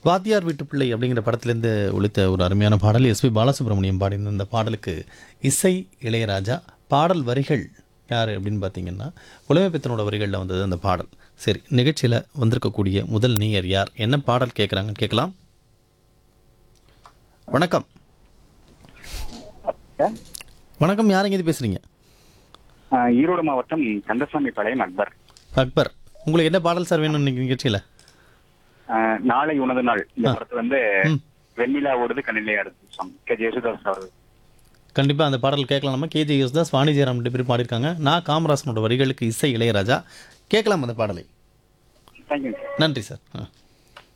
வாத்தியார் வீட்டு பிள்ளை அப்படிங்கிற படத்திலேருந்து ஒழித்த ஒரு அருமையான பாடல் எஸ்பி பாலசுப்ரமணியம் பாடின இந்த பாடலுக்கு இசை இளையராஜா பாடல் வரிகள் யார் அப்படின்னு பார்த்தீங்கன்னா புலமைப்பித்தனோட வரிகளில் வந்தது அந்த பாடல் சரி நிகழ்ச்சியில் வந்திருக்கக்கூடிய முதல் நேயர் யார் என்ன பாடல் கேட்குறாங்கன்னு கேட்கலாம் வணக்கம் வணக்கம் யாருங்க இது பேசுகிறீங்க ஆஹ் ஈரோடு மாவட்டம் கந்தசாமி பாளையம் அக்பர் அக்பர் உங்களுக்கு என்ன பாடல் சார் வேணும் இன்னைக்கு நிகழ்ச்சியில் ஆஹ் நாளை உனது நாள் இந்த ஆ. படத்துல வந்து ம். வெண்ணிலா ஓடுது கண்ணிலே அடுத்து சாங் கே ஜெயசுதாஸ் அவர்கள் கண்டிப்பாக அந்த பாடல் கேட்கலாம் நம்ம கேஜே யேசுதாஸ் வாணி ஜெயராம் ரெண்டு பேரும் பாடியிருக்காங்க நான் காமராசனோட வரிகளுக்கு இசை இளையராஜா கேட்கலாம் அந்த பாடலை தேங்க்யூ நன்றி சார் ஆ